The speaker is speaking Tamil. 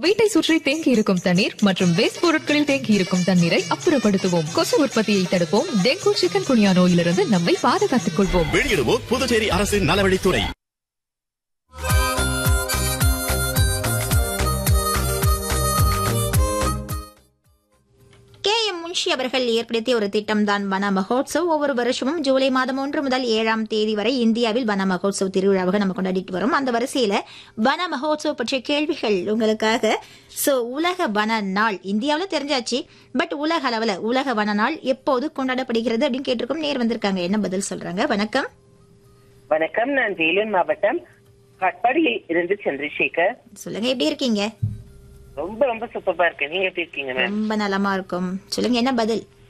வீட்டை சுற்றி தேங்கி இருக்கும் தண்ணீர் மற்றும் வேஸ்ட் பொருட்களில் தேங்கி இருக்கும் தண்ணீரை அப்புறப்படுத்துவோம் கொசு உற்பத்தியை தடுப்போம் டெங்கு சிக்கன் குனியா நோயிலிருந்து நம்மை பாதுகாத்துக் கொள்வோம் வெளியிடுவோம் புதுச்சேரி அரசின் நலவழித்துறை கே எம் முன்ஷி அவர்கள் ஏற்படுத்திய ஒரு திட்டம் தான் வன மகோத்சவ் ஒவ்வொரு வருஷமும் ஜூலை மாதம் ஒன்று முதல் ஏழாம் தேதி வரை இந்தியாவில் வன மகோத்சவ் திருவிழாவாக நம்ம கொண்டாடிட்டு வரோம் அந்த வரிசையில வன மகோத்சவ் பற்றிய கேள்விகள் உங்களுக்காக சோ உலக வன நாள் இந்தியாவில் தெரிஞ்சாச்சு பட் உலக அளவுல உலக வன நாள் எப்போது கொண்டாடப்படுகிறது அப்படின்னு கேட்டிருக்கோம் நேர் வந்திருக்காங்க என்ன பதில் சொல்றாங்க வணக்கம் வணக்கம் நான் வேலூர் மாவட்டம் காட்பாடியில் இருந்து சந்திரசேகர் சொல்லுங்க எப்படி இருக்கீங்க ரொம்ப ரொம்ப சூப்பரா இருக்கேன் நீங்க எப்படி இருக்கீங்க மேம் ரொம்ப நலமா இருக்கும் சொல்லுங்க என்ன பதில்